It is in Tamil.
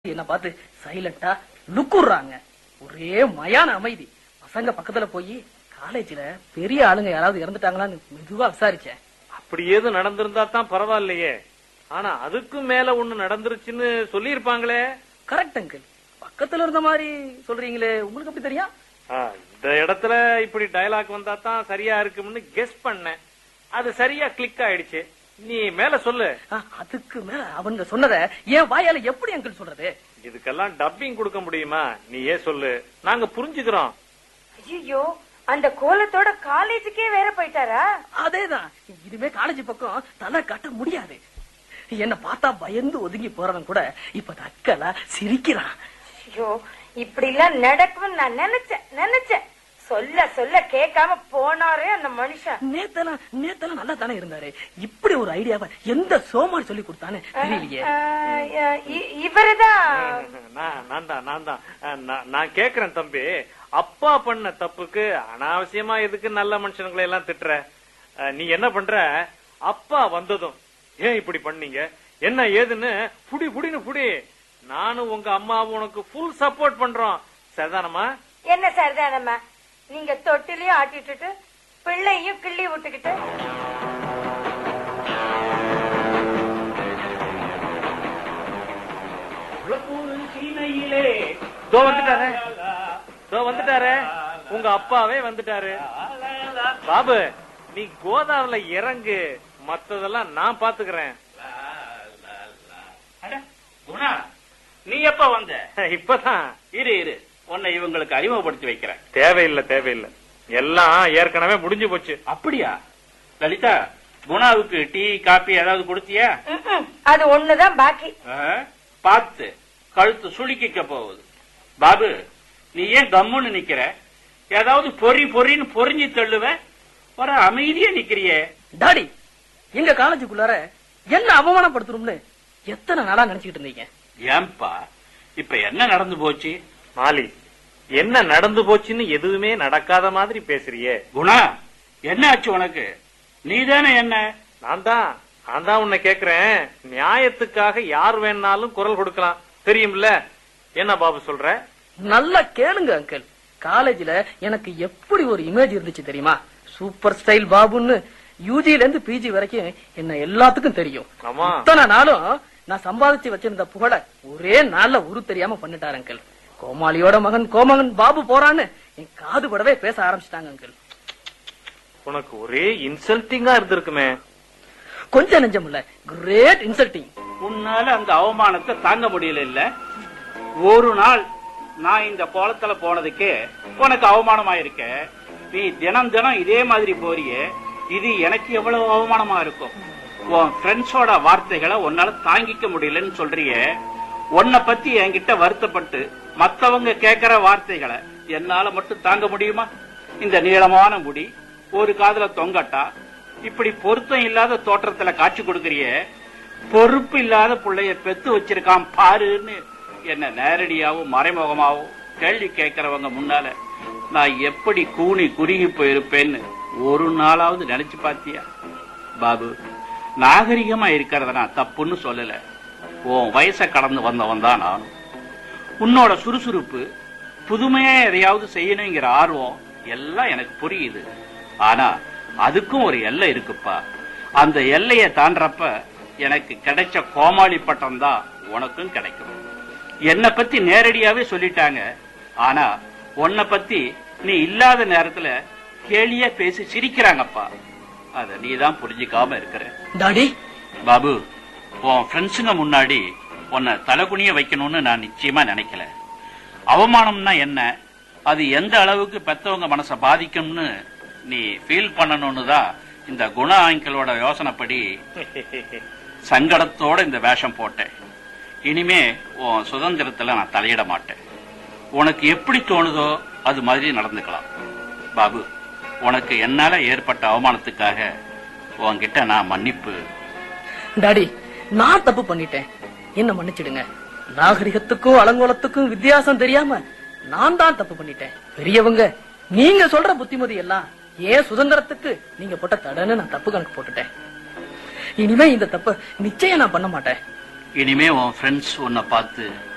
என்ன பார்த்து சைலண்டா லுக்குறாங்க ஒரே மயான அமைதி பசங்க பக்கத்துல போய் காலேஜ்ல பெரிய ஆளுங்க யாராவது இறந்துட்டாங்களான்னு மெதுவா விசாரிச்சேன் அப்படி ஏதும் நடந்திருந்தா தான் பரவாயில்லையே ஆனா அதுக்கும் மேல ஒண்ணு நடந்துருச்சுன்னு சொல்லியிருப்பாங்களே கரெக்ட் அங்கிள் பக்கத்துல இருந்த மாதிரி சொல்றீங்களே உங்களுக்கு எப்படி தெரியும் ஆ, இந்த இடத்துல இப்படி டயலாக் வந்தா தான் சரியா இருக்கும்னு கெஸ் பண்ணேன் அது சரியா கிளிக் ஆயிடுச்சு நீ மேல சொல்லு ஆ, அதுக்கு மேல அவங்க சொன்னத என் வாயால எப்படி அங்கிள் சொல்றது இதுக்கெல்லாம் டப்பிங் கொடுக்க முடியுமா நீ ஏன் சொல்லு நாங்க புரிஞ்சுக்கிறோம் ஐயோ அந்த கோலத்தோட காலேஜுக்கே வேற போயிட்டாரா அதேதான் இனிமே காலேஜ் பக்கம் தலை காட்ட முடியாது என்ன பார்த்தா பயந்து ஒதுங்கி போறவன் கூட இப்ப நக்கலா சிரிக்கிறான் ஐயோ இப்படி எல்லாம் நடக்கும்னு நான் நினைச்சேன் நினைச்சேன் சொல்ல சொல்ல கேட்காம போனாரே அந்த மனுஷன் நேத்தெல்லாம் நேத்தெல்லாம் நல்லா தானே இருந்தாரு இப்படி ஒரு ஐடியாவை எந்த சோமார் சொல்லி கொடுத்தானே தெரியலையே ஆஹ், அஹ், இ- இவருதான் நான் நான் தான் நான் தான் ஆ, நான்- நான் கேக்குறேன் தம்பி அப்பா பண்ண தப்புக்கு அனாவசியமா எதுக்கு நல்ல மனுஷனுங்களை எல்லாம் திட்டுற ஆ, நீ என்ன பண்ற அப்பா வந்ததும் ஏன் இப்படி பண்ணீங்க என்ன ஏதுன்னு புடி புடின்னு புடி நானும் உங்க அம்மாவும் உனக்கு ஃபுல் சப்போர்ட் பண்றோம் சரிதானம்மா என்ன சரிதானம்மா நீங்க தொட்டிலையும் ஆட்டிட்டு பிள்ளையும் கிள்ளி விட்டுக்கிட்டு தோ வந்துட்டாரு தோ வந்துட்டாரு உங்க அப்பாவே வந்துட்டாரு பாபு நீ கோதாவில இறங்கு மத்ததெல்லாம் நான் பாத்துக்கிறேன் அட, குணா நீ எப்ப வந்த இப்பதான் இரு இரு உன்னை இவங்களுக்கு அறிமுகப்படுத்தி வைக்கிறேன் தேவையில்லை தேவையில்லை எல்லாம் ஏற்கனவே முடிஞ்சு போச்சு அப்படியா லலிதா குணாவுக்கு டீ காபி ஏதாவது கொடுத்தியா ம்ம். அது ஒண்ணுதான் பாக்கி ஆ? பார்த்து கழுத்து சுளுக்கிக்க போகுது பாபு நீ ஏன் கம்முன்னு நிக்கிற ஏதாவது பொறி பொறின்னு பொறிஞ்சு தள்ளுவ ஒரு அமைதியா நிக்கிறியே டாடி எங்க காலேஜுக்குள்ளார என்ன அவமானப்படுத்தணும்னு எத்தனை நாளா நினைச்சுக்கிட்டு இருந்தீங்க ஏன்பா இப்ப என்ன நடந்து போச்சு மாலி என்ன நடந்து போச்சுன்னு எதுவுமே நடக்காத மாதிரி பேசுறியே குணா என்ன ஆச்சு உனக்கு நீதானே என்ன நான் தான் நான் தான் உன்னை கேக்குறேன் நியாயத்துக்காக யார் வேணாலும் குரல் கொடுக்கலாம் தெரியும்ல என்ன பாபு சொல்ற நல்லா கேளுங்க அங்கிள் காலேஜ்ல எனக்கு எப்படி ஒரு இமேஜ் இருந்துச்சு தெரியுமா சூப்பர் ஸ்டைல் பாபுன்னு யூஜில இருந்து பிஜி வரைக்கும் என்ன எல்லாத்துக்கும் தெரியும் ஆமா இத்தனை நாளும் நான் சம்பாதிச்சு வச்சிருந்த புகழ ஒரே நாள்ல உரு தெரியாம பண்ணிட்டாரு அங்கிள் கோமாளியோட மகன் கோமகன் பாபு போறான்னு என் காது படவே பேச ஆரம்பிச்சிட்டாங்க அங்கிள் உனக்கு ஒரே இன்சல்ட்டிங்கா இருந்திருக்குமே கொஞ்சம் நெஞ்சம் இல்ல கிரேட் இன்சல்ட்டிங் உன்னால அந்த அவமானத்தை தாங்க முடியல இல்ல ஒரு நாள் நான் இந்த கோலத்துல போனதுக்கே உனக்கு அவமானமா இருக்க நீ தினம் தினம் இதே மாதிரி போறியே இது எனக்கு எவ்வளவு அவமானமா இருக்கும் உன் ஃப்ரெண்ட்ஸோட வார்த்தைகளை உன்னால தாங்கிக்க முடியலன்னு சொல்றியே உன்னை பத்தி என்கிட்ட வருத்தப்பட்டு மத்தவங்க கேக்குற வார்த்தைகளை என்னால மட்டும் தாங்க முடியுமா இந்த நீளமான முடி ஒரு காதுல தொங்கட்டா இப்படி பொருத்தம் இல்லாத தோற்றத்துல காட்சி கொடுக்கறியே பொறுப்பு இல்லாத புள்ளைய பெத்து வச்சிருக்கான் பாருன்னு என்ன நேரடியாவும் மறைமுகமாவும் கேள்வி கேட்கறவங்க முன்னால நான் எப்படி கூனி குறுகி போயிருப்பேன்னு ஒரு நாளாவது நினைச்சு பாத்தியா பாபு நாகரிகமா இருக்கிறத நான் தப்புன்னு சொல்லல உன் வயசை கடந்து வந்தவன் தான் நானும் உன்னோட சுறுசுறுப்பு புதுமையா எதையாவது செய்யணுங்கிற ஆர்வம் எல்லாம் எனக்கு புரியுது ஆனா அதுக்கும் ஒரு எல்லை இருக்குப்பா அந்த எல்லையை தாண்டறப்ப எனக்கு கிடைச்ச கோமாளி பட்டம் தான் உனக்கும் கிடைக்கும் என்னை பத்தி நேரடியாவே சொல்லிட்டாங்க ஆனா உன்னை பத்தி நீ இல்லாத நேரத்துல கேலியா பேசி சிரிக்கிறாங்கப்பா அத நீ தான் புரிஞ்சுக்காம இருக்கிற டாடி பாபு உன் ஃப்ரெண்ட்ஸுங்க முன்னாடி உன்னை தலைகுனிய வைக்கணும்னு நான் நிச்சயமா நினைக்கல அவமானம்னா என்ன அது எந்த அளவுக்கு பெத்தவங்க மனசை பாதிக்கும்னு நீ ஃபீல் பண்ணணும்னு தான் இந்த குண ஆங்கிளோட யோசனைப்படி சங்கடத்தோட இந்த வேஷம் போட்டேன் இனிமே உன் சுதந்திரத்துல நான் தலையிட மாட்டேன் உனக்கு எப்படி தோணுதோ அது மாதிரி நடந்துக்கலாம் பாபு உனக்கு என்னால ஏற்பட்ட அவமானத்துக்காக உன்கிட்ட நான் மன்னிப்பு டாடி நான் தப்பு பண்ணிட்டேன் என்ன மன்னிச்சிடுங்க நாகரிகத்துக்கும் அலங்கோலத்துக்கும் வித்தியாசம் தெரியாம நான் தான் தப்பு பண்ணிட்டேன் பெரியவங்க நீங்க சொல்ற புத்திமதி எல்லாம் ஏன் சுதந்திரத்துக்கு நீங்க போட்ட தடன்னு நான் தப்பு கணக்கு போட்டுட்டேன் இனிமே இந்த தப்ப நிச்சயம் நான் பண்ண மாட்டேன் இனிமே உன் ஃப்ரெண்ட்ஸ் உன்னை பார்த்து